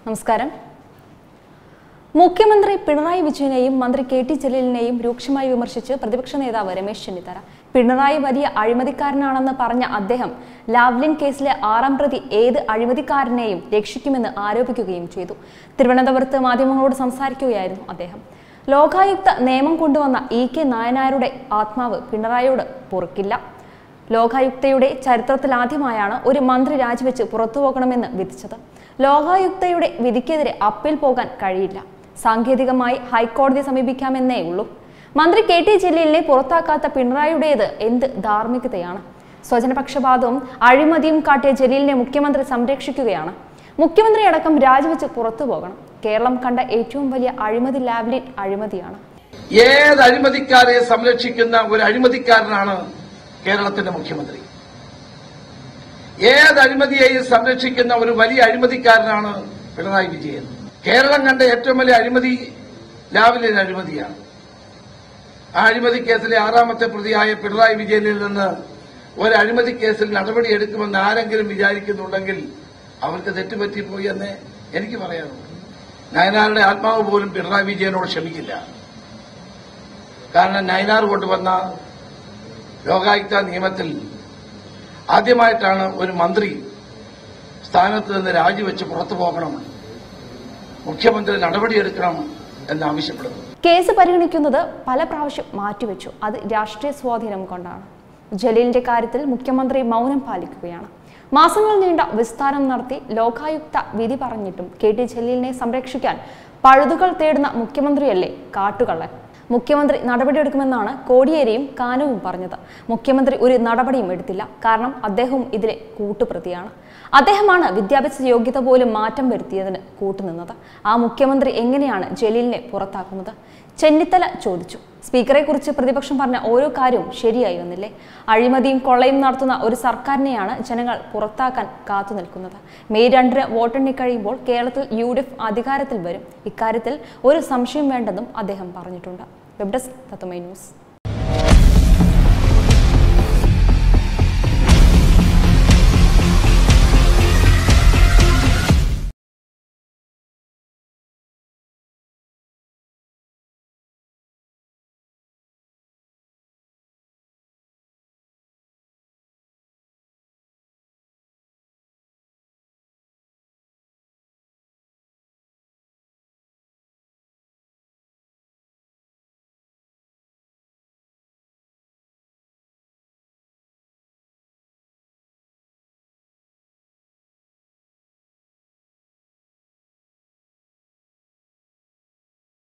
നമസ്കാരം മുഖ്യമന്ത്രി പിണറായി വിജയനെയും മന്ത്രി കെ ടി ജലീലിനെയും രൂക്ഷമായി വിമർശിച്ച് പ്രതിപക്ഷ നേതാവ് രമേശ് ചെന്നിത്തല പിണറായി വലിയ അഴിമതിക്കാരനാണെന്ന് പറഞ്ഞ അദ്ദേഹം ലാവ്ലിൻ കേസിലെ ആറാം പ്രതി ഏത് അഴിമതിക്കാരനെയും രക്ഷിക്കുമെന്ന് ആരോപിക്കുകയും ചെയ്തു തിരുവനന്തപുരത്ത് മാധ്യമങ്ങളോട് സംസാരിക്കുകയായിരുന്നു അദ്ദേഹം ലോകായുക്ത നിയമം കൊണ്ടുവന്ന ഇ കെ നായനാരുടെ ആത്മാവ് പിണറായിയോട് പൊറുക്കില്ല ലോകായുക്തയുടെ ചരിത്രത്തിലാദ്യമായാണ് ഒരു മന്ത്രി രാജിവെച്ച് പുറത്തുപോകണമെന്ന് വിധിച്ചത് ലോകായുക്തയുടെ വിധിക്കെതിരെ അപ്പീൽ പോകാൻ കഴിയില്ല സാങ്കേതികമായി ഹൈക്കോടതിയെ സമീപിക്കാമെന്നേ ഉള്ളൂ മന്ത്രി കെ ടി ജലീലിനെ പുറത്താക്കാത്ത പിണറായിയുടേത് എന്ത് ധാർമ്മികതയാണ് സ്വജനപക്ഷപാതവും അഴിമതിയും കാട്ടിയ ജലീലിനെ മുഖ്യമന്ത്രി സംരക്ഷിക്കുകയാണ് മുഖ്യമന്ത്രി അടക്കം രാജിവെച്ച് പുറത്തു പോകണം കേരളം കണ്ട ഏറ്റവും വലിയ അഴിമതി ലാവ്ലിൻ അഴിമതിയാണ് ഏത് അഴിമതിക്കാരെ സംരക്ഷിക്കുന്ന ഒരു അഴിമതിക്കാരനാണ് കേരളത്തിന്റെ മുഖ്യമന്ത്രി ഏത് അഴിമതിയെയും സംരക്ഷിക്കുന്ന ഒരു വലിയ അഴിമതിക്കാരനാണ് പിണറായി വിജയൻ കേരളം കണ്ട ഏറ്റവും വലിയ അഴിമതി ലാവലിൻ അഴിമതിയാണ് ആ അഴിമതി കേസിലെ ആറാമത്തെ പ്രതിയായ പിണറായി വിജയനിൽ നിന്ന് ഒരു അഴിമതി കേസിൽ നടപടിയെടുക്കുമെന്ന് ആരെങ്കിലും വിചാരിക്കുന്നുണ്ടെങ്കിൽ അവർക്ക് തെറ്റുപറ്റിപ്പോയി എന്ന് എനിക്ക് പറയാനുള്ളൂ നയനാരുടെ ആത്മാവ് പോലും പിണറായി വിജയനോട് ക്ഷമിക്കില്ല കാരണം നയനാർ കൊണ്ടുവന്ന ലോകായുക്ത നിയമത്തിൽ ആദ്യമായിട്ടാണ് ഒരു മന്ത്രി സ്ഥാനത്ത് നിന്ന് രാജിവെച്ച് പുറത്തു പോകണം മുഖ്യമന്ത്രി നടപടിയെടുക്കണം എന്ന് ആവശ്യപ്പെടുന്നു കേസ് പരിഗണിക്കുന്നത് പല പ്രാവശ്യം മാറ്റിവെച്ചു അത് രാഷ്ട്രീയ സ്വാധീനം കൊണ്ടാണ് ജലീലിന്റെ കാര്യത്തിൽ മുഖ്യമന്ത്രി മൗനം പാലിക്കുകയാണ് മാസങ്ങൾ നീണ്ട വിസ്താരം നടത്തി ലോകായുക്ത വിധി പറഞ്ഞിട്ടും കെ ടി ജലീലിനെ സംരക്ഷിക്കാൻ പഴുതുകൾ തേടുന്ന മുഖ്യമന്ത്രിയല്ലേ കാട്ടുകള്ളൻ മുഖ്യമന്ത്രി നടപടിയെടുക്കുമെന്നാണ് കോടിയേരിയും കാനവും പറഞ്ഞത് മുഖ്യമന്ത്രി ഒരു നടപടിയും എടുത്തില്ല കാരണം അദ്ദേഹവും ഇതിലെ കൂട്ടുപ്രതിയാണ് അദ്ദേഹമാണ് വിദ്യാഭ്യാസ യോഗ്യത പോലും മാറ്റം വരുത്തിയതിന് കൂട്ടുനിന്നത് ആ മുഖ്യമന്ത്രി എങ്ങനെയാണ് ജലീലിനെ പുറത്താക്കുന്നത് ചെന്നിത്തല ചോദിച്ചു സ്പീക്കറെ കുറിച്ച് പ്രതിപക്ഷം പറഞ്ഞ ഓരോ കാര്യവും ശരിയായി വന്നില്ലേ അഴിമതിയും കൊള്ളയും നടത്തുന്ന ഒരു സർക്കാരിനെയാണ് ജനങ്ങൾ പുറത്താക്കാൻ കാത്തു നിൽക്കുന്നത് മെയ് രണ്ടിന് വോട്ടെണ്ണി കഴിയുമ്പോൾ കേരളത്തിൽ യു ഡി എഫ് അധികാരത്തിൽ വരും ഇക്കാര്യത്തിൽ ഒരു സംശയം വേണ്ടെന്നും അദ്ദേഹം പറഞ്ഞിട്ടുണ്ട് വെബ് ഡെസ്ക് തത്വമൈ ന്യൂസ്